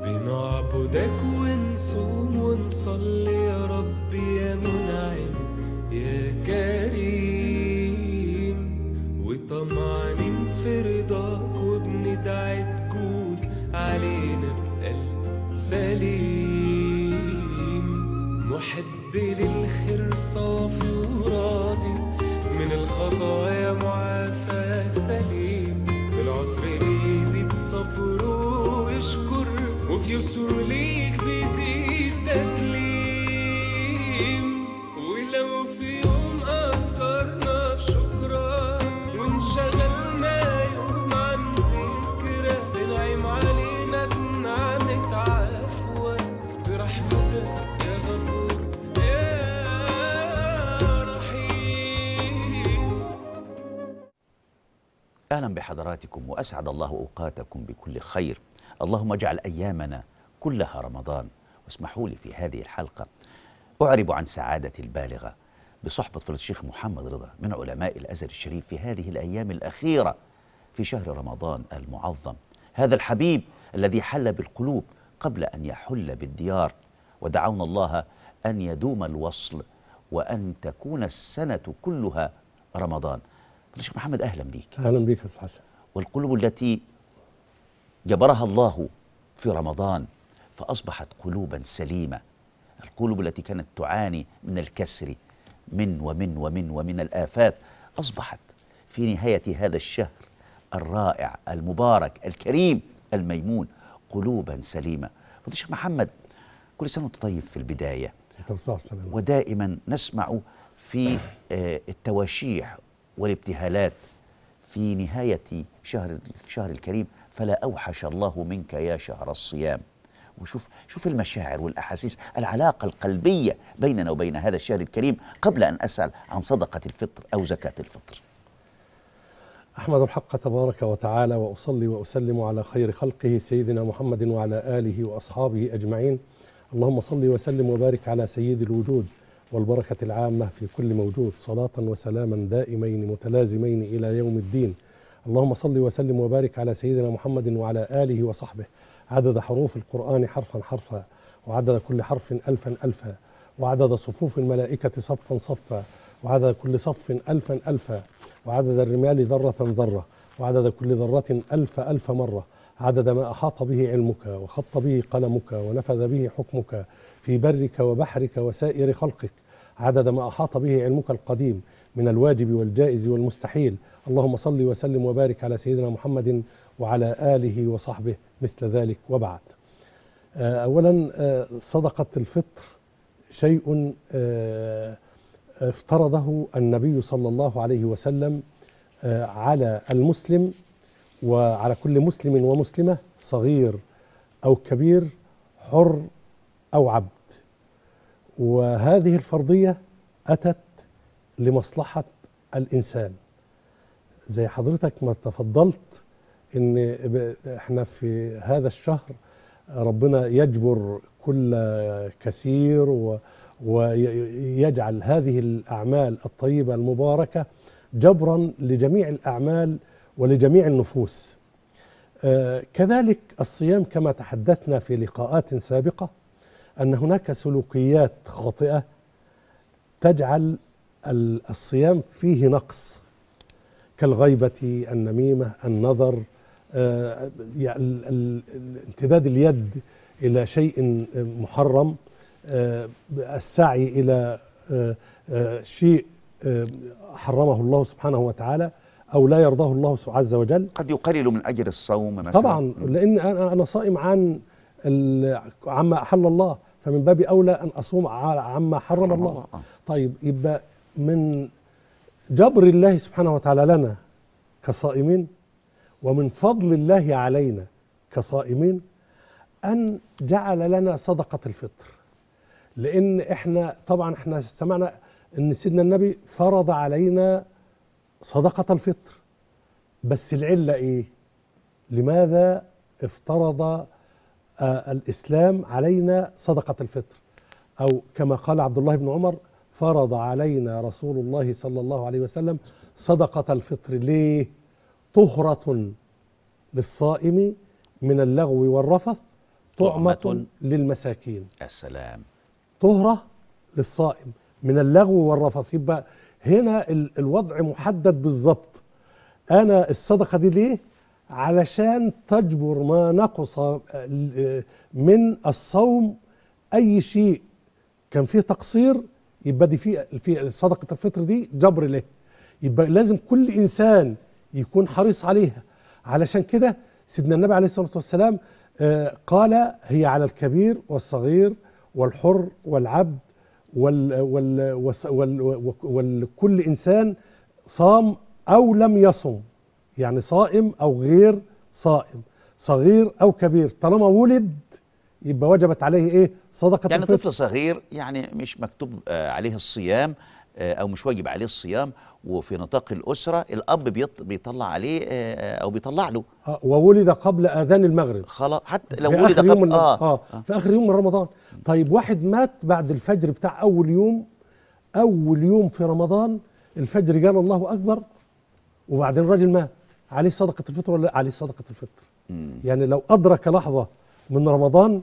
بنعبدك ونصوم ونصلي يا رب يا منعم يا كريم وطمعانين في رضاك وبندعي تكون علينا بقلب سليم محب للخير صافي وراضي من الخطايا معافى سليم في العسر بيزيد صبره ويشكر وفي يسر ليك بيزيد تسليم ولو في يوم قصرنا في شكرك وانشغلنا يوم عن ذكرك انعم علينا بنعمة عفوك برحمتك يا غفور يا رحيم اهلا بحضراتكم واسعد الله اوقاتكم بكل خير اللهم اجعل ايامنا كلها رمضان واسمحوا لي في هذه الحلقه اعرب عن سعادتي البالغه بصحبه فضيله الشيخ محمد رضا من علماء الازهر الشريف في هذه الايام الاخيره في شهر رمضان المعظم هذا الحبيب الذي حل بالقلوب قبل ان يحل بالديار ودعونا الله ان يدوم الوصل وان تكون السنه كلها رمضان فضيله الشيخ محمد اهلا بيك اهلا بك يا استاذ حسن والقلوب التي جبرها الله في رمضان فاصبحت قلوبا سليمه القلوب التي كانت تعاني من الكسر من ومن ومن ومن الافات اصبحت في نهايه هذا الشهر الرائع المبارك الكريم الميمون قلوبا سليمه فضيله الشيخ محمد كل سنه وانت طيب في البدايه انت بالصحه والسلامه ودائما نسمع في آه، التواشيح والابتهالات في نهاية شهر الشهر الكريم فلا أوحش الله منك يا شهر الصيام وشوف شوف المشاعر والأحاسيس العلاقة القلبية بيننا وبين هذا الشهر الكريم قبل أن أسأل عن صدقة الفطر أو زكاة الفطر احمد الحق تبارك وتعالى واصلي واسلم على خير خلقه سيدنا محمد وعلى اله واصحابه اجمعين اللهم صل وسلم وبارك على سيد الوجود والبركه العامه في كل موجود صلاه وسلاما دائمين متلازمين الى يوم الدين اللهم صل وسلم وبارك على سيدنا محمد وعلى اله وصحبه عدد حروف القران حرفا حرفا وعدد كل حرف الفا الفا وعدد صفوف الملائكه صفا صفا وعدد كل صف الفا الفا وعدد الرمال ذرة ذرة وعدد كل ذرة ألف ألف مرة عدد ما أحاط به علمك وخط به قلمك ونفذ به حكمك في برك وبحرك وسائر خلقك عدد ما أحاط به علمك القديم من الواجب والجائز والمستحيل اللهم صل وسلم وبارك على سيدنا محمد وعلى آله وصحبه مثل ذلك وبعد آه، أولا آه، صدقة الفطر شيء آه، افترضه النبي صلى الله عليه وسلم آه، على المسلم وعلى كل مسلم ومسلمة صغير أو كبير حر أو عبد وهذه الفرضية أتت لمصلحة الإنسان زي حضرتك ما تفضلت ان ب- احنا في هذا الشهر ربنا يجبر كل كثير و ويجعل هذه الأعمال الطيبة المباركة جبرا لجميع الأعمال ولجميع النفوس آه، كذلك الصيام كما تحدثنا في لقاءات سابقة أن هناك سلوكيات خاطئة تجعل ال- الصيام فيه نقص كالغيبة النميمة النظر آه، يعني ال- ال- ال- امتداد اليد إلى شيء محرم آه، السعي إلى آه، آه، شيء آه، حرمه الله سبحانه وتعالى أو لا يرضاه الله عز وجل قد يقلل من أجر الصوم مثلا طبعا لأن أنا أنا صائم عن ال- عما أحل الله فمن باب أولى أن أصوم ع- عما حرم حرم الله الله، آه. طيب يبقى من جبر الله سبحانه وتعالى لنا كصائمين ومن فضل الله علينا كصائمين أن جعل لنا صدقة الفطر لأن إحنا طبعا إحنا سمعنا أن سيدنا النبي فرض علينا صدقة الفطر بس العلة إيه؟ لماذا افترض آه الإسلام علينا صدقة الفطر أو كما قال عبد الله بن عمر فرض علينا رسول الله صلى الله عليه وسلم صدقة الفطر ليه؟ طهرة للصائم من اللغو والرفث طعمة طعمة للمساكين السلام طهرة للصائم من اللغو والرفث يبقى هنا ال- الوضع محدد بالظبط أنا الصدقة دي ليه؟ علشان تجبر ما نقص آه، من الصوم أي شيء كان فيه تقصير يبقى دي في في صدقة الفطر دي جبر له يبقى لازم كل إنسان يكون حريص عليها علشان كده سيدنا النبي عليه الصلاة والسلام آه، قال هي على الكبير والصغير والحر والعبد وال وال وس- وال وال والكل إنسان صام أو لم يصم يعني صائم أو غير صائم صغير أو كبير طالما ولد يبقى وجبت عليه إيه صدقة يعني الفطر طفل صغير يعني مش مكتوب آه، عليه الصيام آه، او مش واجب عليه الصيام وفي نطاق الاسره الاب بيط- بيطلع عليه آه، آه، او بيطلع له آه، وولد قبل اذان المغرب خلاص حتى لو في ولد آخر يوم قبل من اه, آه, في اخر يوم من رمضان طيب واحد مات بعد الفجر بتاع اول يوم اول يوم في رمضان الفجر قال الله اكبر وبعدين الراجل مات عليه صدقه الفطر ولا لا؟ عليه صدقه الفطر مم. يعني لو ادرك لحظه من رمضان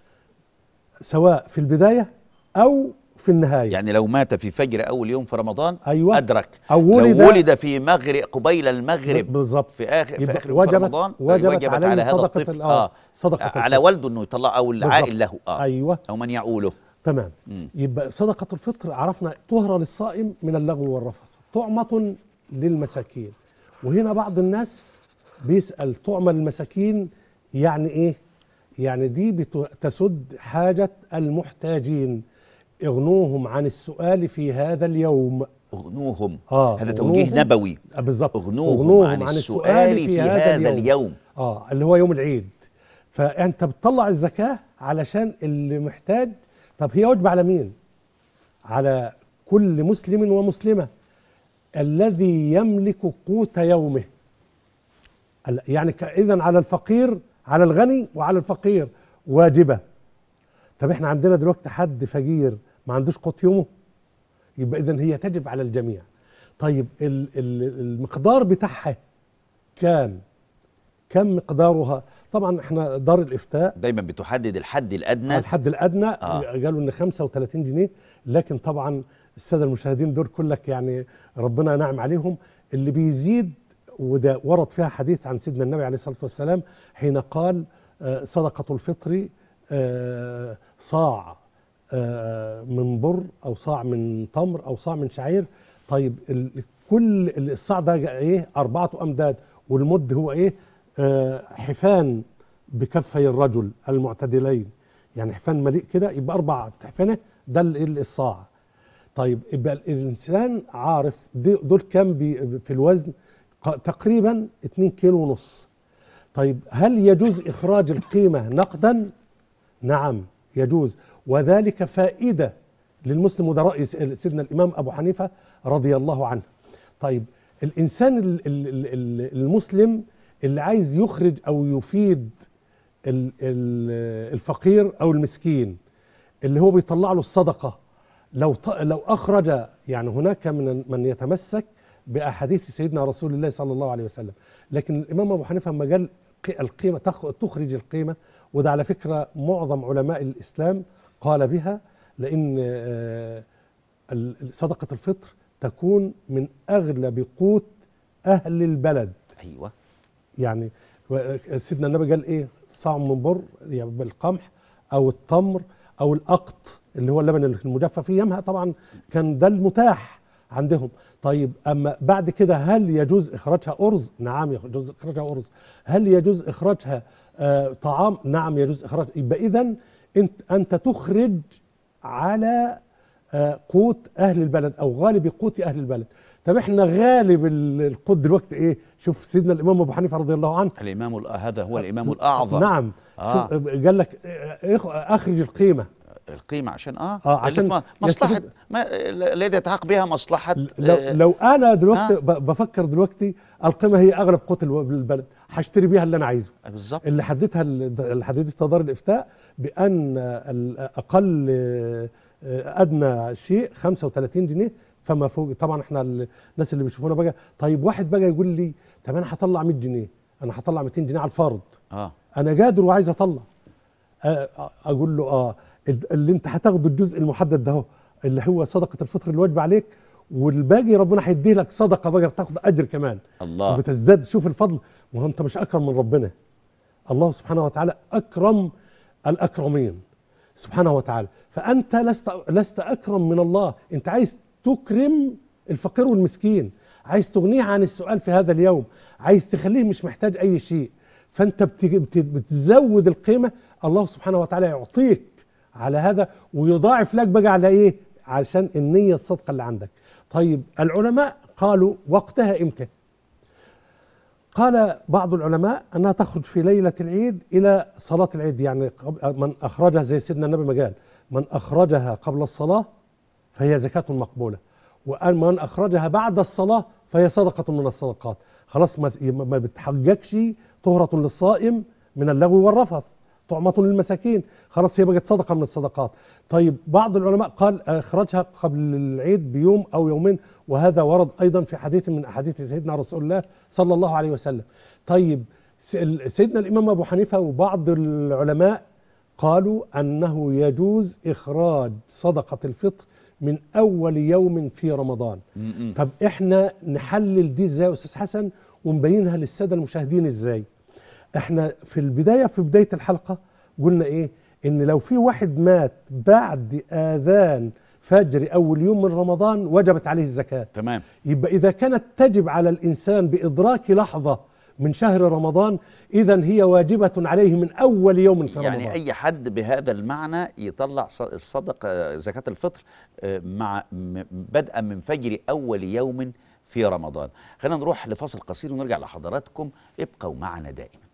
سواء في البدايه او في النهايه يعني لو مات في فجر اول يوم في رمضان أيوة. ادرك أو ولد- لو ولد في مغرب قبيل المغرب بالظبط في اخر في يبقى اخر يوم في وجبت- رمضان وجبت وجبت عليه على هذا صدقة الطفل ال- اه آه، صدقة على الفطر. والده انه يطلع او العائل له اه ايوه او من يعوله تمام مم. يبقى صدقة الفطر عرفنا طهرة للصائم من اللغو والرفث طعمة للمساكين وهنا بعض الناس بيسأل طعمة للمساكين يعني ايه يعني دي بت- تسد حاجة المحتاجين اغنوهم عن السؤال في هذا اليوم اغنوهم آه، هذا توجيه أغنوهم. نبوي آه، بالظبط اغنوهم, عن, السؤال في هذا اليوم, اه اللي هو يوم العيد فانت بتطلع الزكاه علشان اللي محتاج طب هي واجبه على مين على كل مسلم ومسلمه الذي يملك قوت يومه ال- يعني اذا على الفقير على الغني وعلى الفقير واجبه طب احنا عندنا دلوقتي حد فقير ما عندوش قوت يومه يبقى اذا هي تجب على الجميع طيب ال- ال- المقدار بتاعها كام كم مقدارها طبعا احنا دار الافتاء دايما بتحدد الحد الادنى الحد الادنى آه. قالوا ان 35 جنيه لكن طبعا الساده المشاهدين دول كلك يعني ربنا ينعم عليهم اللي بيزيد وده ورد فيها حديث عن سيدنا النبي عليه الصلاه والسلام حين قال آه، صدقه الفطر آه، صاع آه، من بر او صاع من تمر او صاع من شعير طيب ال- كل الصاع ده ايه اربعه امداد والمد هو ايه آه، حفان بكفي الرجل المعتدلين يعني حفان مليء كده يبقى اربع حفنه ده ال- ال- الصاع طيب يبقى الانسان عارف دي- دول كام بي- في الوزن ق- تقريبا 2 كيلو ونص طيب هل يجوز اخراج القيمه نقدا نعم يجوز وذلك فائده للمسلم وده راي س- سيدنا الامام ابو حنيفه رضي الله عنه طيب الانسان ال- ال- ال- ال- المسلم اللي عايز يخرج او يفيد ال- ال- الفقير او المسكين اللي هو بيطلع له الصدقه لو ط- لو اخرج يعني هناك من من يتمسك باحاديث سيدنا رسول الله صلى الله عليه وسلم لكن الامام ابو حنيفه لما قال ق- القيمه تخ- تخرج القيمه وده على فكره معظم علماء الاسلام قال بها لان آه، ال- صدقه الفطر تكون من اغلب قوت اهل البلد ايوه يعني و- سيدنا النبي قال ايه صاع من بر يعني بالقمح او التمر او الاقط اللي هو اللبن المجفف ايامها طبعا كان ده المتاح عندهم طيب اما بعد كده هل يجوز اخراجها ارز نعم يجوز اخراجها ارز هل يجوز اخراجها آه طعام نعم يجوز اخراج يبقى اذا انت انت تخرج على آه، قوت اهل البلد او غالب قوت اهل البلد طب احنا غالب ال- القوت دلوقتي ايه شوف سيدنا الامام ابو حنيفه رضي الله عنه الامام الأ- هذا هو الامام الاعظم نعم آه. شوف قال لك آه، إخ- اخرج القيمه القيمه عشان اه, آه، اللي في عشان م- مصلحه يستفيد- ما الذي يتحقق بها مصلحه لو, آه، لو انا دلوقتي آه. ب- بفكر دلوقتي القيمه هي اغلب قوت الو- البلد هشتري بيها اللي انا عايزه بالظبط اللي حددها ال- اللي حددتها دار الافتاء بان ال- اقل آه، آه، ادنى شيء 35 جنيه فما فوق طبعا احنا ال- الناس اللي بيشوفونا بقى طيب واحد بقى يقول لي طب انا هطلع 100 جنيه انا هطلع 200 جنيه على الفرد اه انا قادر وعايز اطلع آه، اقول له اه ال- اللي انت هتاخده الجزء المحدد ده هو اللي هو صدقه الفطر الواجب عليك والباقي ربنا هيديه لك صدقه بقى بتاخد اجر كمان الله وبتزداد شوف الفضل ما هو انت مش اكرم من ربنا الله سبحانه وتعالى اكرم الاكرمين سبحانه وتعالى فانت لست لست اكرم من الله انت عايز تكرم الفقير والمسكين عايز تغنيه عن السؤال في هذا اليوم عايز تخليه مش محتاج اي شيء فانت بت- بت- بتزود القيمه الله سبحانه وتعالى يعطيك على هذا ويضاعف لك بقى على ايه علشان النيه الصادقه اللي عندك طيب العلماء قالوا وقتها امتى قال بعض العلماء انها تخرج في ليله العيد الى صلاه العيد يعني قب- من اخرجها زي سيدنا النبي ما قال من اخرجها قبل الصلاه فهي زكاه مقبوله ومن اخرجها بعد الصلاه فهي صدقه من الصدقات خلاص ما ما بتحققش طهره للصائم من اللغو والرفث طعمة للمساكين خلاص هي بقت صدقة من الصدقات طيب بعض العلماء قال اخرجها قبل العيد بيوم او يومين وهذا ورد ايضا في حديث من احاديث سيدنا رسول الله صلى الله عليه وسلم طيب س- سيدنا الامام ابو حنيفه وبعض العلماء قالوا انه يجوز اخراج صدقه الفطر من اول يوم في رمضان م-م. طب احنا نحلل دي ازاي يا استاذ حسن ونبينها للساده المشاهدين ازاي احنا في البدايه في بدايه الحلقه قلنا ايه ان لو في واحد مات بعد اذان فجر اول يوم من رمضان وجبت عليه الزكاه تمام يبقى اذا كانت تجب على الانسان بادراك لحظه من شهر رمضان اذا هي واجبه عليه من اول يوم في يعني رمضان اي حد بهذا المعنى يطلع ص- الصدقه زكاه الفطر آه، مع م- بدءا من فجر اول يوم في رمضان خلينا نروح لفاصل قصير ونرجع لحضراتكم ابقوا معنا دائما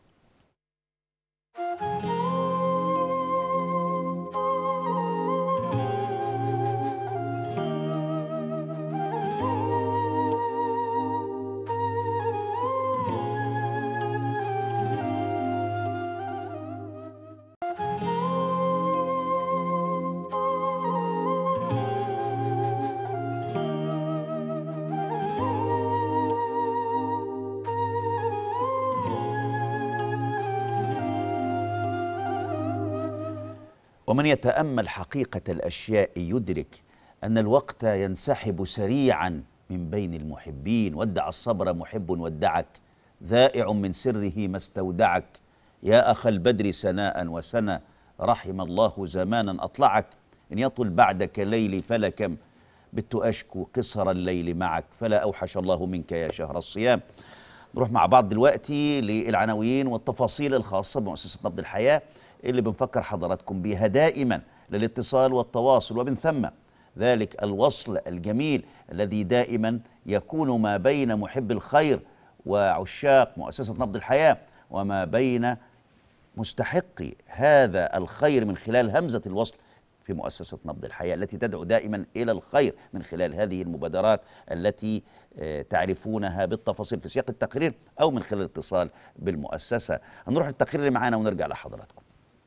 ومن يتامل حقيقه الاشياء يدرك ان الوقت ينسحب سريعا من بين المحبين ودع الصبر محب ودعك ذائع من سره ما استودعك يا اخا البدر سناء وسنا رحم الله زمانا اطلعك ان يطل بعدك ليلي فلكم بت اشكو قصر الليل معك فلا اوحش الله منك يا شهر الصيام نروح مع بعض دلوقتي للعناوين والتفاصيل الخاصة بمؤسسة نبض الحياة اللي بنفكر حضراتكم بيها دائما للاتصال والتواصل ومن ثم ذلك الوصل الجميل الذي دائما يكون ما بين محب الخير وعشاق مؤسسة نبض الحياة وما بين مستحقي هذا الخير من خلال همزة الوصل في مؤسسة نبض الحياة التي تدعو دائما إلى الخير من خلال هذه المبادرات التي آه، تعرفونها بالتفاصيل في سياق التقرير أو من خلال الاتصال بالمؤسسة هنروح للتقرير اللي معانا ونرجع لحضراتكم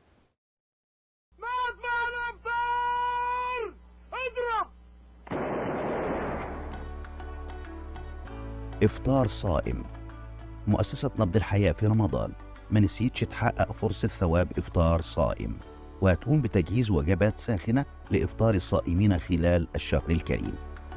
مرض مع الأبطال اضرب إفطار صائم مؤسسة نبض الحياة في رمضان ما نسيتش تحقق فرصة ثواب إفطار صائم وهتقوم بتجهيز وجبات ساخنة لإفطار الصائمين خلال الشهر الكريم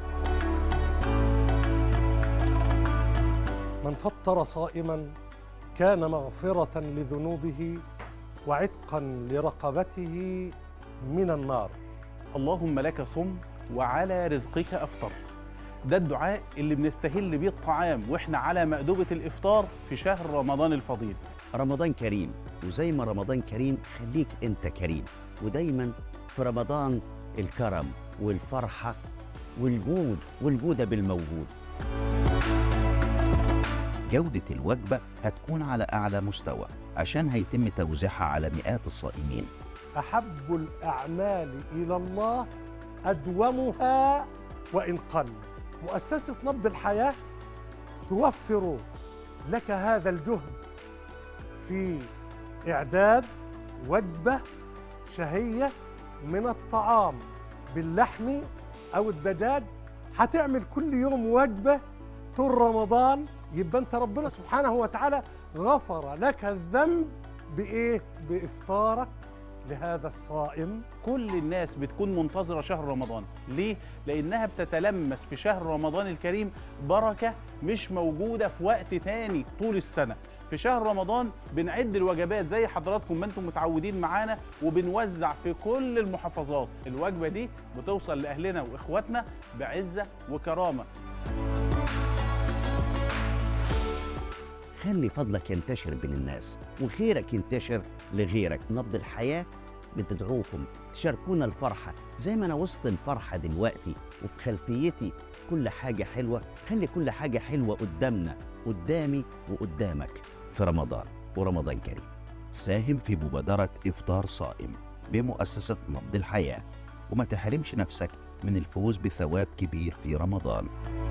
من فطر صائما كان مغفرة لذنوبه وعتقا لرقبته من النار اللهم لك صم وعلى رزقك افطر ده الدعاء اللي بنستهل بيه الطعام واحنا على مأدبة الافطار في شهر رمضان الفضيل رمضان كريم وزي ما رمضان كريم خليك انت كريم ودايما في رمضان الكرم والفرحة والجود والجودة بالموجود جودة الوجبة هتكون على أعلى مستوى عشان هيتم توزيعها على مئات الصائمين أحب الأعمال إلى الله أدومها وإن قل مؤسسة نبض الحياة توفر لك هذا الجهد في إعداد وجبة شهية من الطعام باللحم أو الدجاج هتعمل كل يوم وجبة طول رمضان يبقى أنت ربنا سبحانه وتعالى غفر لك الذنب بإيه؟ بإفطارك لهذا الصائم كل الناس بتكون منتظرة شهر رمضان ليه؟ لأنها بتتلمس في شهر رمضان الكريم بركة مش موجودة في وقت تاني طول السنة في شهر رمضان بنعد الوجبات زي حضراتكم ما انتم متعودين معانا وبنوزع في كل المحافظات الوجبة دي بتوصل لأهلنا وإخواتنا بعزة وكرامة خلي فضلك ينتشر بين الناس وخيرك ينتشر لغيرك نبض الحياة بتدعوكم تشاركونا الفرحة زي ما أنا وسط الفرحة دلوقتي وفي خلفيتي كل حاجة حلوة خلي كل حاجة حلوة قدامنا قدامي وقدامك في رمضان ورمضان كريم ساهم في مبادرة إفطار صائم بمؤسسة نبض الحياة وما تحرمش نفسك من الفوز بثواب كبير في رمضان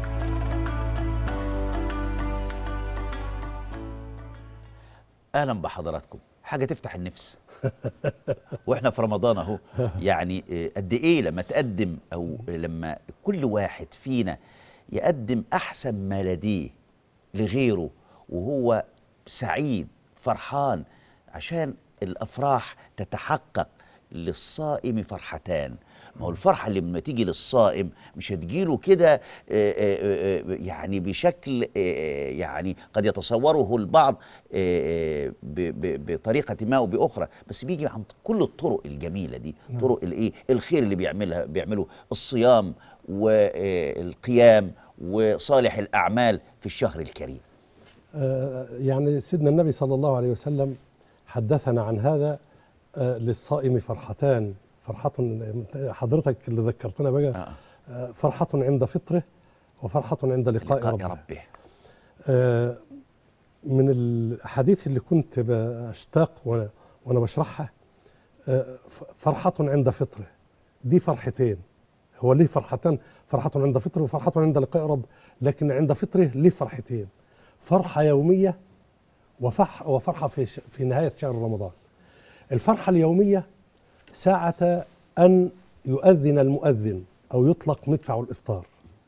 اهلا بحضراتكم حاجه تفتح النفس واحنا في رمضان اهو يعني آه، قد ايه لما تقدم او لما كل واحد فينا يقدم احسن ما لديه لغيره وهو سعيد فرحان عشان الافراح تتحقق للصائم فرحتان ما هو الفرحه اللي لما تيجي للصائم مش هتجيله كده آه، آه، آه، يعني بشكل آه، يعني قد يتصوره البعض آه، آه، ب- ب- بطريقه ما او باخرى بس بيجي عن كل الطرق الجميله دي طرق الايه الخير اللي بيعملها بيعمله الصيام والقيام وصالح الاعمال في الشهر الكريم آه، يعني سيدنا النبي صلى الله عليه وسلم حدثنا عن هذا آه، للصائم فرحتان فرحة حضرتك اللي ذكرتنا بقى آه. آه، فرحة عند فطره وفرحة عند لقاء, لقاء ربه ربه آه، من الأحاديث اللي كنت بشتاق وأنا, وأنا بشرحها آه، ف- فرحة عند فطره دي فرحتين هو ليه فرحتان فرحة عند فطره وفرحة عند لقاء رب لكن عند فطره ليه فرحتين فرحة يومية وفرح وفرحة في, ش- في نهاية شهر رمضان الفرحة اليومية ساعة أن يؤذن المؤذن أو يطلق مدفع الإفطار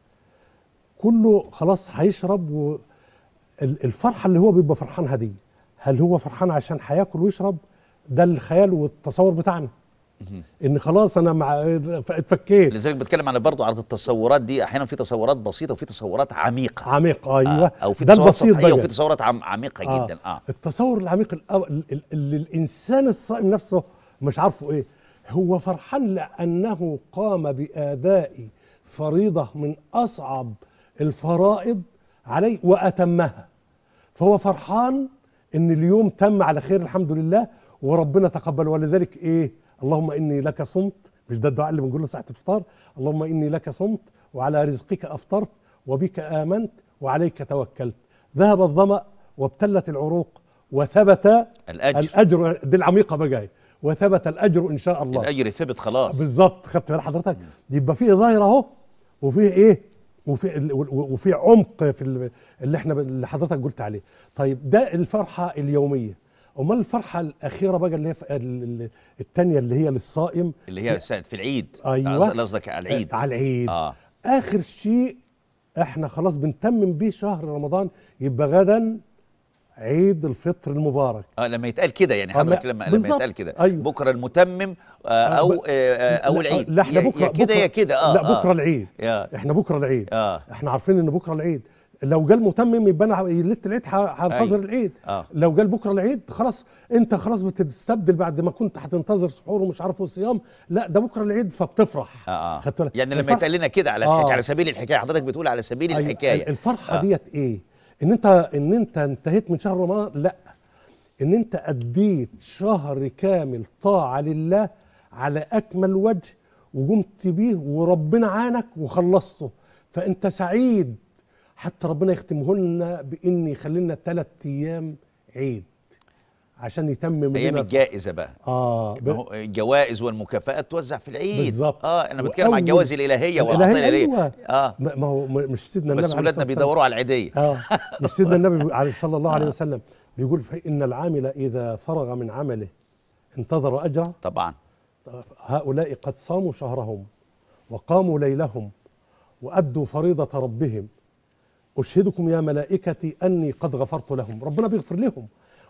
كله خلاص هيشرب و ال- الفرحة اللي هو بيبقى فرحانها دي هل هو فرحان عشان هياكل ويشرب ده الخيال والتصور بتاعنا ان خلاص انا مع اتفكيت لذلك بتكلم عن برضه عن التصورات دي احيانا في تصورات بسيطه وفي تصورات عميقه عميق ايوه آه. او في ده تصورات البسيط سطحيه بقى وفي تصورات عم عميقه آه. جدا اه التصور العميق الأو... ال- ال- اللي الانسان الصائم نفسه مش عارفه ايه هو فرحان لانه قام باداء فريضه من اصعب الفرائض عليه واتمها فهو فرحان ان اليوم تم على خير الحمد لله وربنا تقبل ولذلك ايه اللهم اني لك صمت مش ده الدعاء اللي بنقوله ساعه الفطار اللهم اني لك صمت وعلى رزقك افطرت وبك امنت وعليك توكلت ذهب الظما وابتلت العروق وثبت الأجر. الاجر دي العميقه بقى وثبت الاجر ان شاء الله الاجر ثبت خلاص بالظبط خدت بال حضرتك يبقى فيه ظاهر اهو وفيه ايه وفي ال- و- و- وفي عمق في ال- اللي احنا ب- اللي حضرتك قلت عليه طيب ده الفرحه اليوميه امال الفرحه الاخيره بقى اللي هي ف- ال- ال- التانية اللي هي للصائم اللي هي ساعه في العيد أيوة. قصدك على العيد آه، على العيد اه اخر شيء احنا خلاص بنتمم بيه شهر رمضان يبقى غدا عيد الفطر المبارك اه لما يتقال كده يعني آه، حضرتك لا، لما لما بالظبط. يتقال كده أيوة. بكره المتمم آه او ب- آه آه، او لا، العيد لا احنا يا- بكره يا كده يا كده اه لا بكره آه. العيد يا احنا بكره العيد اه احنا عارفين ان بكره العيد لو جال متمم يبقى انا ليله العيد ه- هنتظر أيوة. العيد آه. لو جال بكره العيد خلاص انت خلاص بتستبدل بعد ما كنت هتنتظر سحور ومش عارف وصيام لا ده بكره العيد فبتفرح اه, آه. خدت بالك؟ يعني لما الفرح- يتقال لنا كده على آه. الحكايه على سبيل الحكايه حضرتك بتقول على سبيل أيوة، الحكايه الفرحه آه. ديت ايه ان انت ان انت انتهيت من شهر رمضان لا ان انت اديت شهر كامل طاعه لله على اكمل وجه وقمت بيه وربنا عانك وخلصته فانت سعيد حتى ربنا يختمه لنا بان يخلي لنا ثلاث ايام عيد عشان يتمم ايام لنا الجائزه بقى اه ما هو الجوائز والمكافآت توزع في العيد بالظبط. اه انا بتكلم عن وأول- الجوائز الالهيه والعطايا الإلهية، الالهيه أيوة. اه ما ما هو مش سيدنا النبي بس عليه ولادنا الصلاة والسلام. بيدوروا على العيديه اه مش سيدنا النبي بي- عليه صلى الله عليه وسلم بيقول فإن العامل إذا فرغ من عمله انتظر أجره طبعا هؤلاء قد صاموا شهرهم وقاموا ليلهم وأدوا فريضة ربهم أشهدكم يا ملائكتي أني قد غفرت لهم ربنا بيغفر لهم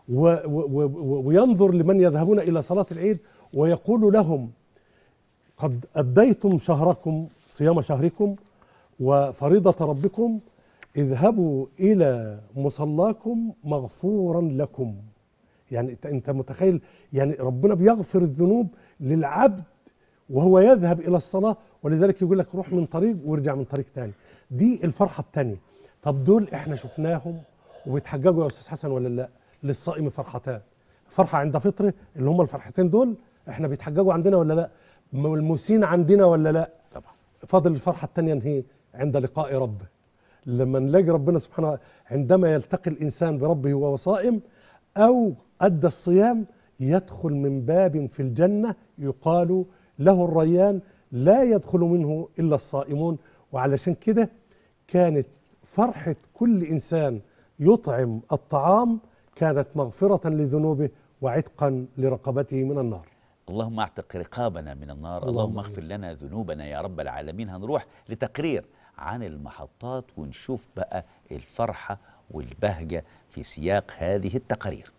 و و و وينظر لمن يذهبون إلى صلاة العيد ويقول لهم قد أديتم شهركم صيام شهركم وفريضة ربكم اذهبوا إلى مصلاكم مغفورا لكم يعني أنت- أنت متخيل يعني ربنا بيغفر الذنوب للعبد وهو يذهب إلى الصلاة ولذلك يقول لك روح من طريق وارجع من طريق تاني دي الفرحة التانية طب دول احنا شفناهم وبيتحججوا يا أستاذ حسن ولا لا للصائم فرحتان فرحة عند فطره اللي هم الفرحتين دول احنا بيتحججوا عندنا ولا لا ملموسين عندنا ولا لا طبعا فاضل الفرحة التانية هي عند لقاء ربه لما نلاقي ربنا سبحانه عندما يلتقي الإنسان بربه وهو صائم أو أدى الصيام يدخل من باب في الجنة يقال له الريان لا يدخل منه إلا الصائمون وعلشان كده كانت فرحة كل إنسان يطعم الطعام كانت مغفرة لذنوبه وعتقا لرقبته من النار اللهم اعتق رقابنا من النار اللهم اللهم اغفر لنا ذنوبنا يا رب العالمين هنروح لتقرير عن المحطات ونشوف بقى الفرحة والبهجة في سياق هذه التقارير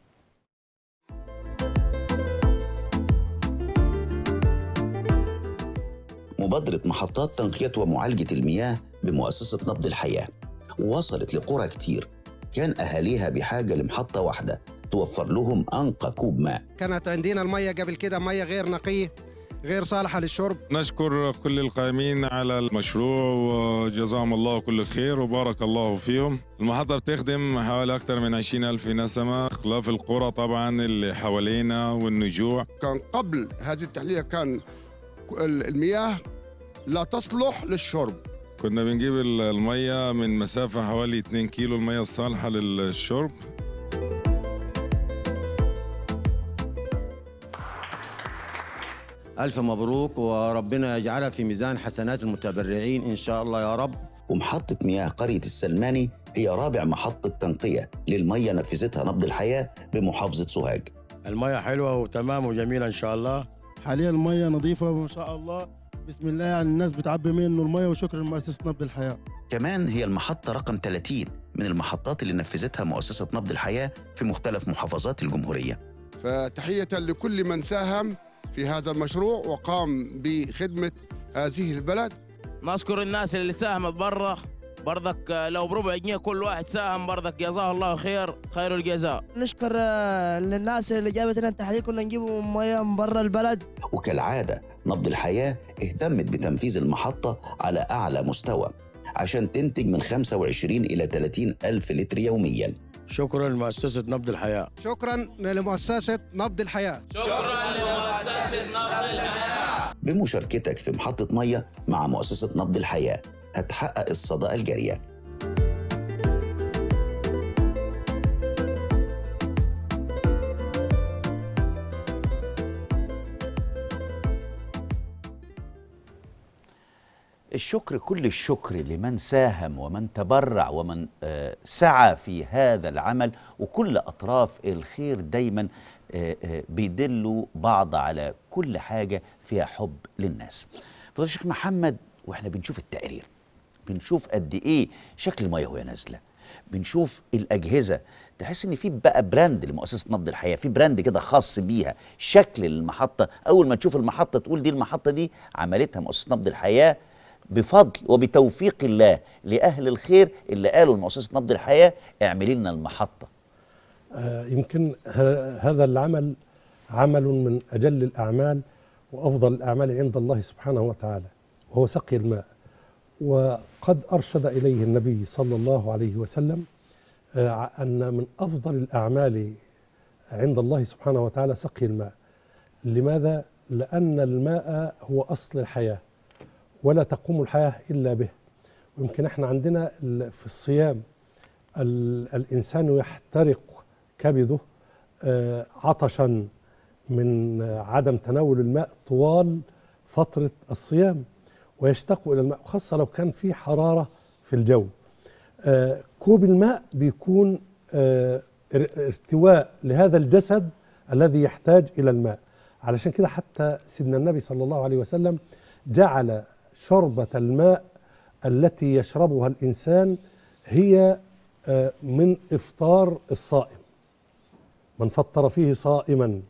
مبادرة محطات تنقية ومعالجة المياه بمؤسسة نبض الحياة وصلت لقرى كتير كان أهاليها بحاجة لمحطة واحدة توفر لهم أنقى كوب ماء كانت عندنا المية قبل كده مية غير نقية غير صالحة للشرب نشكر كل القائمين على المشروع وجزاهم الله كل خير وبارك الله فيهم المحطة بتخدم حوالي أكثر من 20 ألف نسمة خلاف القرى طبعا اللي حوالينا والنجوع كان قبل هذه التحلية كان المياه لا تصلح للشرب كنا بنجيب المية من مسافة حوالي 2 كيلو المية الصالحة للشرب ألف مبروك وربنا يجعلها في ميزان حسنات المتبرعين إن شاء الله يا رب ومحطة مياه قرية السلماني هي رابع محطة تنقية للمية نفذتها نبض الحياة بمحافظة سوهاج المية حلوة وتمام وجميلة إن شاء الله حاليا المية نظيفة ما شاء الله بسم الله يعني الناس بتعبي منه المية وشكرا لمؤسسة نبض الحياة كمان هي المحطة رقم 30 من المحطات اللي نفذتها مؤسسة نبض الحياة في مختلف محافظات الجمهورية فتحية لكل من ساهم في هذا المشروع وقام بخدمة هذه البلد نشكر الناس اللي ساهمت برا برضك لو بربع جنيه كل واحد ساهم برضك جزاه الله خير خير الجزاء نشكر آه، للناس اللي جابت لنا التحليل كنا نجيبوا ميه من برا البلد وكالعادة نبض الحياة اهتمت بتنفيذ المحطة على أعلى مستوى عشان تنتج من 25 إلى 30 ألف لتر يومياً شكرا لمؤسسة نبض الحياة شكرا لمؤسسة نبض الحياة شكرا لمؤسسة نبض الحياة بمشاركتك في محطة مية مع مؤسسة نبض الحياة هتحقق الصداقة الجارية الشكر كل الشكر لمن ساهم ومن تبرع ومن آه، سعى في هذا العمل وكل أطراف الخير دايما آه، آه، بيدلوا بعض على كل حاجة فيها حب للناس فضل الشيخ محمد واحنا بنشوف التقرير بنشوف قد ايه شكل المياه وهي نازله بنشوف الاجهزه تحس ان في بقى براند لمؤسسه نبض الحياه في براند كده خاص بيها شكل المحطه اول ما تشوف المحطه تقول دي المحطه دي عملتها مؤسسه نبض الحياه بفضل وبتوفيق الله لاهل الخير اللي قالوا لمؤسسه نبض الحياه اعملي لنا المحطه آه، يمكن ه- هذا العمل عمل من أجل الأعمال وأفضل الأعمال عند الله سبحانه وتعالى وهو سقي الماء وقد أرشد إليه النبي صلى الله عليه وسلم آه، أن من أفضل الأعمال عند الله سبحانه وتعالى سقي الماء لماذا؟ لأن الماء هو أصل الحياة ولا تقوم الحياة إلا به ويمكن احنا عندنا ال- في الصيام ال- الإنسان يحترق كبده آه، عطشا من آه، عدم تناول الماء طوال فترة الصيام ويشتاق إلى الماء خاصة لو كان في حرارة في الجو آه، كوب الماء بيكون آه، ار- ارتواء لهذا الجسد الذي يحتاج إلى الماء علشان كده حتى سيدنا النبي صلى الله عليه وسلم جعل شربة الماء التي يشربها الإنسان هي آه، من إفطار الصائم من فطر فيه صائما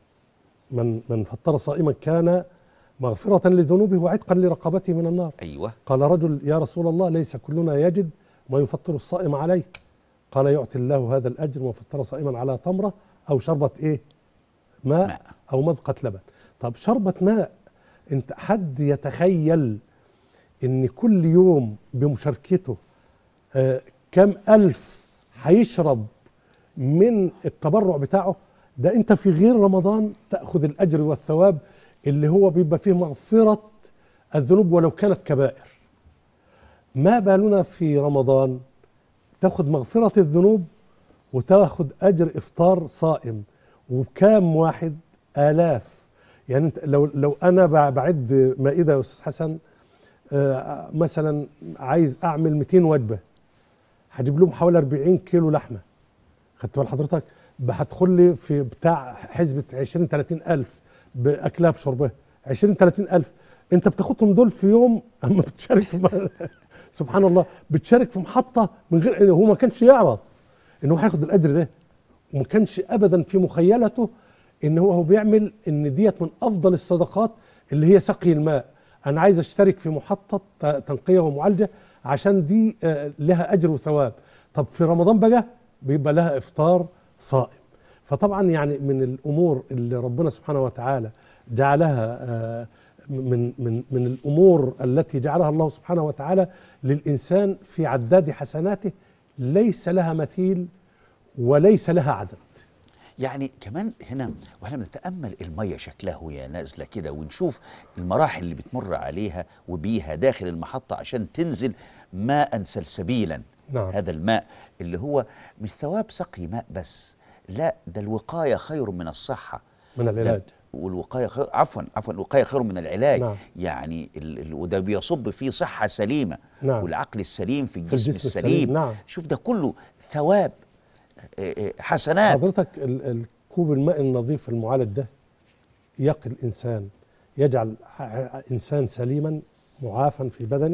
من من فطر صائما كان مغفرة لذنوبه وعتقا لرقبته من النار أيوة قال رجل يا رسول الله ليس كلنا يجد ما يفطر الصائم عليه قال يعطي الله هذا الأجر من فطر صائما على تمرة أو شربة إيه ماء, ماء. أو مذقة لبن طب شربة ماء انت حد يتخيل ان كل يوم بمشاركته آه كم ألف هيشرب من التبرع بتاعه ده انت في غير رمضان تأخذ الأجر والثواب اللي هو بيبقى فيه مغفرة الذنوب ولو كانت كبائر ما بالنا في رمضان تاخذ مغفرة الذنوب وتاخذ أجر إفطار صائم وكام واحد آلاف يعني انت لو لو انا بعد مائده يا استاذ حسن آه مثلا عايز اعمل 200 وجبه هجيب لهم حوالي 40 كيلو لحمه خدت بال حضرتك هتدخل لي في بتاع حسبه 20 30 الف باكلها بشربها 20 30 الف انت بتاخدهم دول في يوم اما بتشارك في سبحان الله بتشارك في محطه من غير هو ما كانش يعرف ان هو هياخد الاجر ده وما كانش ابدا في مخيلته ان هو هو بيعمل ان ديت من افضل الصدقات اللي هي سقي الماء انا عايز اشترك في محطه تنقيه ومعالجه عشان دي لها اجر وثواب طب في رمضان بقى بيبقى لها افطار صائم فطبعا يعني من الامور اللي ربنا سبحانه وتعالى جعلها من من من الامور التي جعلها الله سبحانه وتعالى للانسان في عداد حسناته ليس لها مثيل وليس لها عدد يعني كمان هنا واحنا بنتامل الميه شكلها وهي نازله كده ونشوف المراحل اللي بتمر عليها وبيها داخل المحطه عشان تنزل ماء سلسبيلا نعم. هذا الماء اللي هو مش ثواب سقي ماء بس لا ده الوقايه خير من الصحه من العلاج والوقايه خير عفوا عفوا الوقايه خير من العلاج نعم. يعني ال... ال... وده بيصب فيه صحه سليمه نعم. والعقل السليم في الجسم, الجسم السليم, السليم. نعم. شوف ده كله ثواب حسنات حضرتك الكوب الماء النظيف المعالج ده يقي الانسان يجعل انسان سليما معافا في بدنه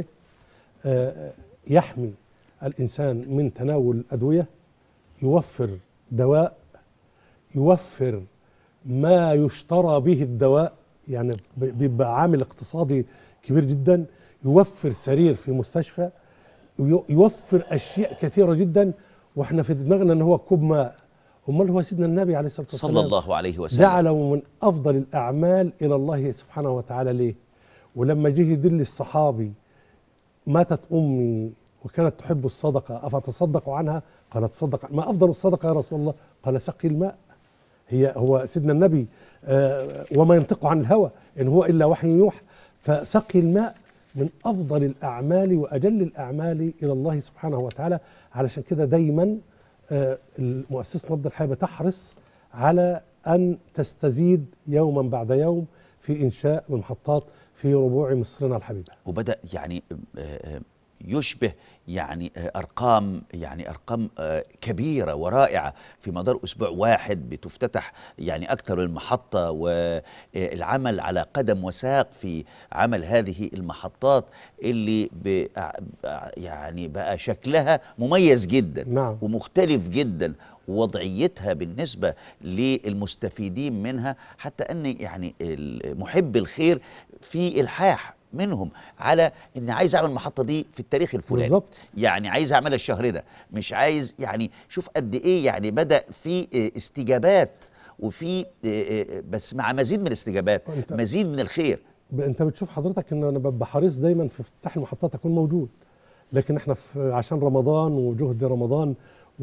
يحمي الانسان من تناول الادويه يوفر دواء يوفر ما يشترى به الدواء يعني بيبقى عامل اقتصادي كبير جدا يوفر سرير في مستشفى يوفر اشياء كثيره جدا واحنا في دماغنا ان هو كوب ماء امال هو سيدنا النبي عليه الصلاه والسلام صلى الله عليه وسلم جعله من افضل الاعمال الى الله سبحانه وتعالى ليه ولما جه يدل الصحابي ماتت امي وكانت تحب الصدقه افتصدق عنها قال تصدق ما افضل الصدقه يا رسول الله قال سقي الماء هي هو سيدنا النبي آه وما ينطق عن الهوى ان هو الا وحي يوحى فسقي الماء من افضل الاعمال واجل الاعمال الى الله سبحانه وتعالى علشان كده دايما آه المؤسسه نبض الحياه بتحرص على ان تستزيد يوما بعد يوم في انشاء محطات في ربوع مصرنا الحبيبه. وبدا يعني آه يشبه يعني ارقام يعني ارقام كبيره ورائعه في مدار اسبوع واحد بتفتتح يعني اكثر من محطه والعمل على قدم وساق في عمل هذه المحطات اللي يعني بقى شكلها مميز جدا نعم. ومختلف جدا ووضعيتها بالنسبة للمستفيدين منها حتى أن يعني محب الخير في إلحاح منهم على ان عايز اعمل المحطه دي في التاريخ الفلاني بالظبط. يعني عايز اعملها الشهر ده مش عايز يعني شوف قد ايه يعني بدا في استجابات وفي بس مع مزيد من الاستجابات مزيد من الخير انت بتشوف حضرتك ان انا ببقى حريص دايما في افتتاح المحطات اكون موجود لكن احنا في عشان رمضان وجهد رمضان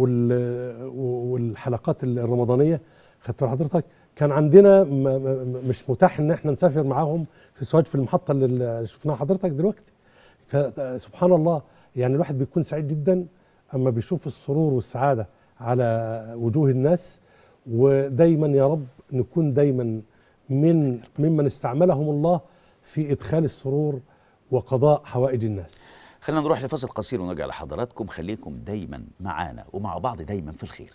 والحلقات الرمضانيه خدت حضرتك كان عندنا مش متاح ان احنا نسافر معاهم في سواج في المحطه اللي شفناها حضرتك دلوقتي فسبحان الله يعني الواحد بيكون سعيد جدا اما بيشوف السرور والسعاده على وجوه الناس ودايما يا رب نكون دايما من ممن استعملهم الله في ادخال السرور وقضاء حوائج الناس خلينا نروح لفاصل قصير ونرجع لحضراتكم خليكم دايما معانا ومع بعض دايما في الخير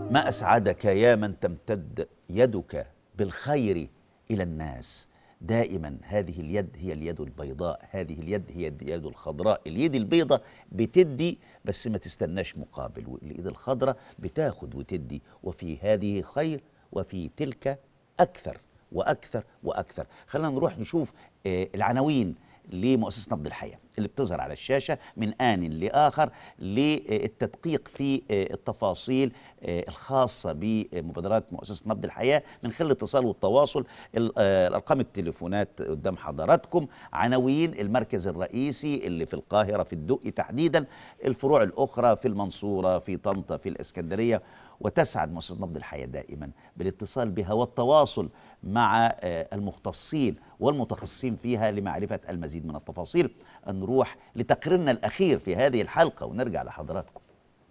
ما اسعدك يا من تمتد يدك بالخير الى الناس دائما هذه اليد هي اليد البيضاء هذه اليد هي اليد الخضراء اليد البيضاء بتدي بس ما تستناش مقابل واليد الخضراء بتاخد وتدي وفي هذه خير وفي تلك اكثر واكثر واكثر خلينا نروح نشوف آه، العناوين لمؤسسه نبض الحياه اللي بتظهر على الشاشه من ان لاخر للتدقيق في آه، التفاصيل آه، الخاصه بمبادرات مؤسسه نبض الحياه من خلال الاتصال والتواصل ال- آه، الارقام التليفونات قدام حضراتكم عناوين المركز الرئيسي اللي في القاهره في الدقي تحديدا الفروع الاخرى في المنصوره في طنطا في الاسكندريه وتسعد مؤسسه نبض الحياه دائما بالاتصال بها والتواصل مع آه، المختصين والمتخصصين فيها لمعرفه المزيد من التفاصيل نروح لتقريرنا الاخير في هذه الحلقه ونرجع لحضراتكم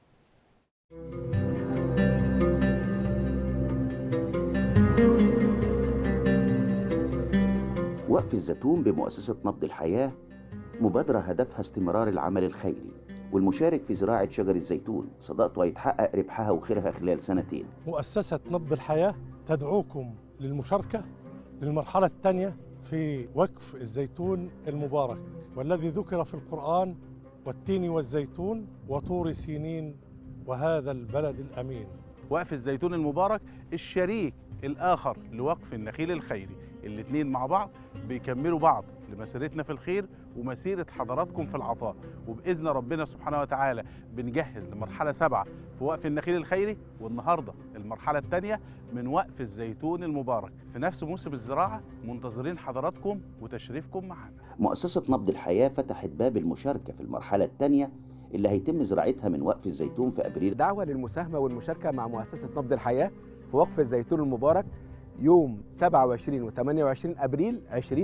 وقف الزيتون بمؤسسة نبض الحياة مبادرة هدفها استمرار العمل الخيري والمشارك في زراعة شجر الزيتون صداقته هيتحقق ربحها وخيرها خلال سنتين مؤسسة نبض الحياة تدعوكم للمشاركة للمرحلة الثانية في وقف الزيتون المبارك والذي ذكر في القرآن والتين والزيتون وطور سينين وهذا البلد الأمين وقف الزيتون المبارك الشريك الآخر لوقف النخيل الخيري الاثنين مع بعض بيكملوا بعض لمسيرتنا في الخير ومسيرة حضراتكم في العطاء وبإذن ربنا سبحانه وتعالى بنجهز لمرحلة سبعة في وقف النخيل الخيري والنهاردة المرحلة الثانية من وقف الزيتون المبارك في نفس موسم الزراعة منتظرين حضراتكم وتشريفكم معنا مؤسسة نبض الحياة فتحت باب المشاركة في المرحلة الثانية اللي هيتم زراعتها من وقف الزيتون في أبريل دعوة للمساهمة والمشاركة مع مؤسسة نبض الحياة في وقف الزيتون المبارك يوم 27 و 28 أبريل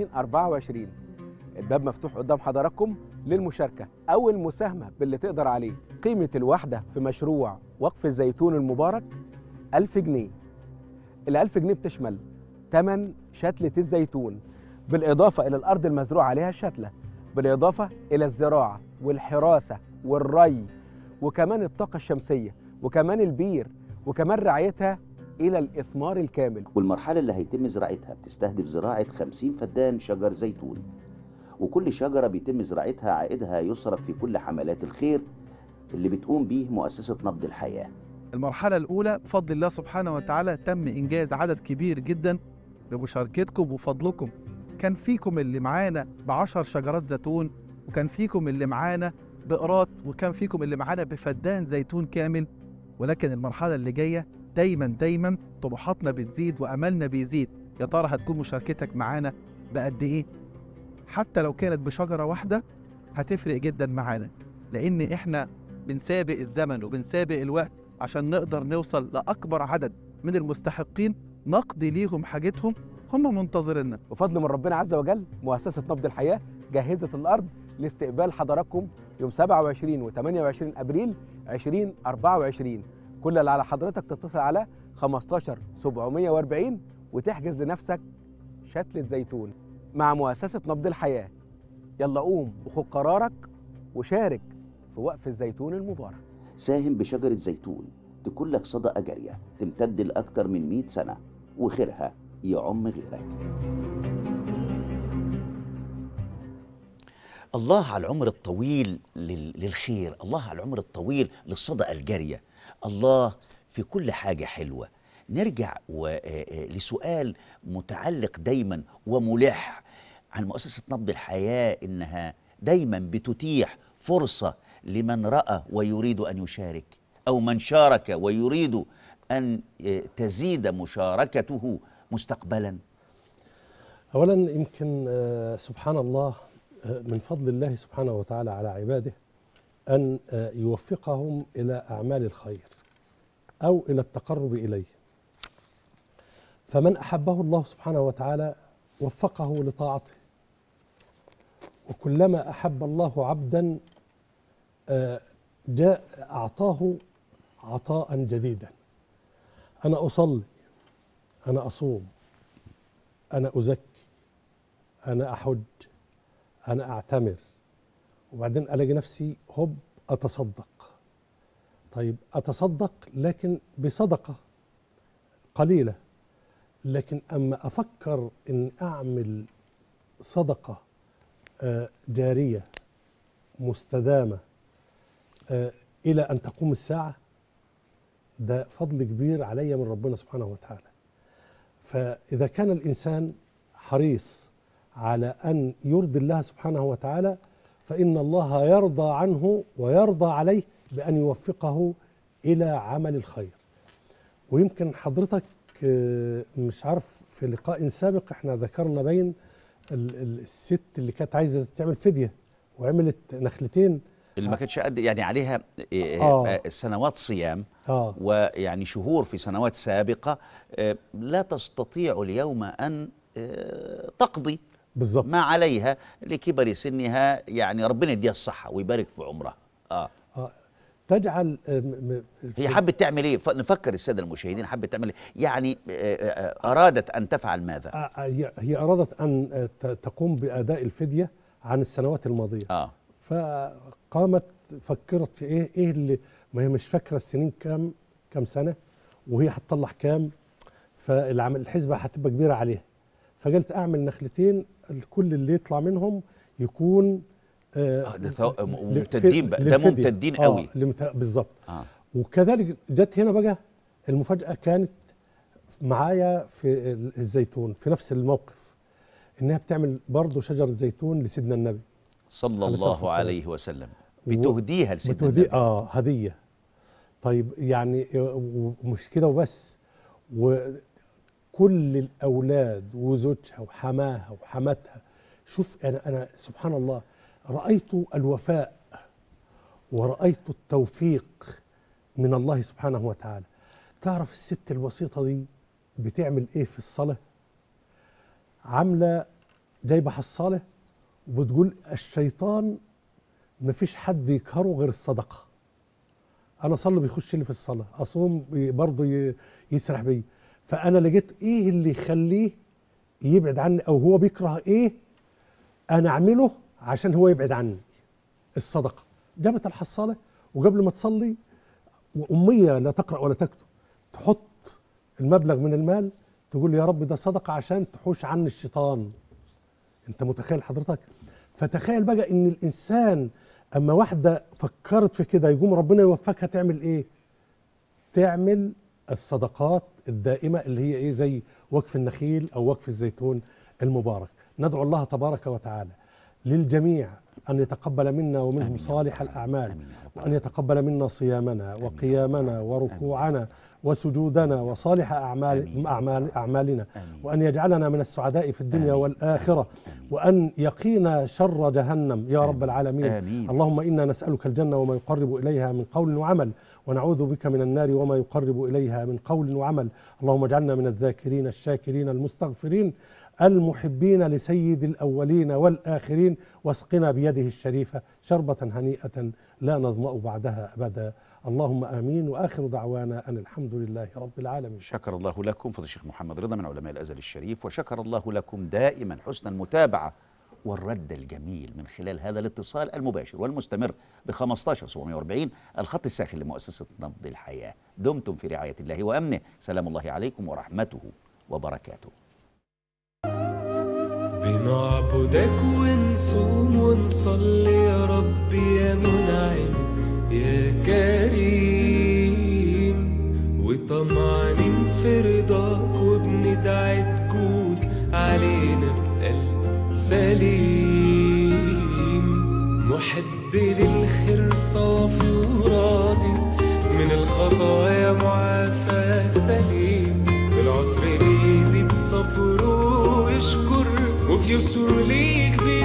2024 الباب مفتوح قدام حضراتكم للمشاركة أو المساهمة باللي تقدر عليه قيمة الوحدة في مشروع وقف الزيتون المبارك 1000 جنيه ال 1000 جنيه بتشمل ثمن شتلة الزيتون بالإضافة إلى الأرض المزروع عليها الشتلة بالإضافة إلى الزراعة والحراسة والري وكمان الطاقة الشمسية وكمان البير وكمان رعايتها إلى الإثمار الكامل والمرحلة اللي هيتم زراعتها بتستهدف زراعة 50 فدان شجر زيتون وكل شجرة بيتم زراعتها عائدها يصرف في كل حملات الخير اللي بتقوم بيه مؤسسة نبض الحياة المرحلة الأولى بفضل الله سبحانه وتعالى تم إنجاز عدد كبير جدا بمشاركتكم وفضلكم كان فيكم اللي معانا بعشر شجرات زيتون وكان فيكم اللي معانا بقراط وكان فيكم اللي معانا بفدان زيتون كامل ولكن المرحلة اللي جاية دايما دايما طموحاتنا بتزيد وأملنا بيزيد يا ترى هتكون مشاركتك معانا بقد إيه حتى لو كانت بشجرة واحدة هتفرق جدا معانا لأن إحنا بنسابق الزمن وبنسابق الوقت عشان نقدر نوصل لأكبر عدد من المستحقين نقضي ليهم حاجتهم هم منتظريننا بفضل من ربنا عز وجل مؤسسة نبض الحياة جهزت الأرض لاستقبال حضراتكم يوم 27 و 28 أبريل 2024 كل اللي على حضرتك تتصل على 15 740 وتحجز لنفسك شتلة زيتون مع مؤسسة نبض الحياة يلا قوم وخد قرارك وشارك في وقف الزيتون المبارك ساهم بشجرة زيتون تكون لك صدقة جارية تمتد لأكثر من 100 سنة وخيرها يعم غيرك الله على العمر الطويل لل- للخير الله على العمر الطويل للصدقة الجارية الله في كل حاجة حلوة نرجع و- آه، آه، لسؤال متعلق دايما وملح عن مؤسسة نبض الحياة إنها دايما بتتيح فرصة لمن رأى ويريد أن يشارك أو من شارك ويريد أن آه، تزيد مشاركته مستقبلا اولا يمكن آه، سبحان الله آه، من فضل الله سبحانه وتعالى على عباده ان آه، يوفقهم الى اعمال الخير او الى التقرب اليه فمن احبه الله سبحانه وتعالى وفقه لطاعته وكلما احب الله عبدا آه، جاء اعطاه عطاء جديدا انا اصلي انا اصوم أنا أزكي أنا أحج أنا أعتمر وبعدين ألاقي نفسي هب أتصدق طيب اتصدق لكن بصدقه قليله لكن اما افكر ان اعمل صدقه آه، جاريه مستدامه آه، الى ان تقوم الساعه ده فضل كبير علي من ربنا سبحانه وتعالى فاذا كان الانسان حريص على ان يرضي الله سبحانه وتعالى فان الله يرضى عنه ويرضى عليه بان يوفقه الى عمل الخير ويمكن حضرتك آه، مش عارف في لقاء سابق احنا ذكرنا بين ال- ال- الست اللي كانت عايزه تعمل فديه وعملت نخلتين اللي ما كانتش قد يعني عليها إيه، آه. آه، سنوات صيام اه ويعني شهور في سنوات سابقة آه، لا تستطيع اليوم أن آه، تقضي بالظبط ما عليها لكبر سنها يعني ربنا يديها الصحة ويبارك في عمرها آه. آه تجعل آه، م- م- هي حبت تعمل ايه ف- نفكر الساده المشاهدين حبت تعمل ايه يعني آه، آه، ارادت ان تفعل ماذا آه، آه، هي هي ارادت ان آه، ت- تقوم باداء الفديه عن السنوات الماضيه اه فقامت فكرت في ايه ايه اللي ما هي مش فاكره السنين كام كام سنه وهي هتطلع كام فالعمل الحسبه هتبقى كبيره عليها فقالت اعمل نخلتين الكل اللي يطلع منهم يكون آه ده ثو- ل- ممتدين بقى، ده للفدية. ممتدين آه، قوي. لمت- بالظبط آه. وكذلك جت هنا بقى المفاجاه كانت معايا في ال- الزيتون في نفس الموقف انها بتعمل برضه شجر زيتون لسيدنا النبي صلى عليه الصلاة الله والسلام. عليه وسلم و- بتهديها لسيدنا بتهدي النبي اه هديه طيب يعني آه، ومش كده وبس وكل الاولاد وزوجها وحماها وحماتها شوف انا انا سبحان الله رايت الوفاء ورايت التوفيق من الله سبحانه وتعالى تعرف الست البسيطه دي بتعمل ايه في الصلاه عامله جايبه حصاله وبتقول الشيطان مفيش حد يقهره غير الصدقه انا اصلي بيخش لي في الصلاه اصوم بي- برضه ي- يسرح بيا فانا لقيت ايه اللي يخليه يبعد عني او هو بيكره ايه انا اعمله عشان هو يبعد عني الصدقه جابت الحصاله وقبل ما تصلي واميه لا تقرا ولا تكتب تحط المبلغ من المال تقول يا رب ده صدقه عشان تحوش عني الشيطان انت متخيل حضرتك فتخيل بقى ان الانسان اما واحده فكرت في كده يقوم ربنا يوفقها تعمل ايه تعمل الصدقات الدائمه اللي هي ايه زي وقف النخيل او وقف الزيتون المبارك ندعو الله تبارك وتعالى للجميع ان يتقبل منا ومنهم صالح الاعمال وان يتقبل منا صيامنا وقيامنا وركوعنا وسجودنا وصالح اعمال اعمال اعمالنا وان يجعلنا من السعداء في الدنيا والاخره وان يقينا شر جهنم يا رب العالمين آمين. اللهم انا نسالك الجنه وما يقرب اليها من قول وعمل ونعوذ بك من النار وما يقرب اليها من قول وعمل اللهم اجعلنا من الذاكرين الشاكرين المستغفرين المحبين لسيد الاولين والاخرين واسقنا بيده الشريفه شربه هنيئه لا نظما بعدها ابدا اللهم امين واخر دعوانا ان الحمد لله رب العالمين شكر الله لكم فضل الشيخ محمد رضا من علماء الازهر الشريف وشكر الله لكم دائما حسن المتابعه والرد الجميل من خلال هذا الاتصال المباشر والمستمر ب 15 740 الخط الساخن لمؤسسه نبض الحياه دمتم في رعايه الله وامنه سلام الله عليكم ورحمته وبركاته بنعبدك ونصوم ونصلي يا رب يا منعم يا كريم وطمعانين في رضاك وبندعي تكون علينا بقلب سليم محب للخير صافي وراضي من الخطايا معافى سليم في العسر بيزيد صبره ويشكر وفي يسر ليك بي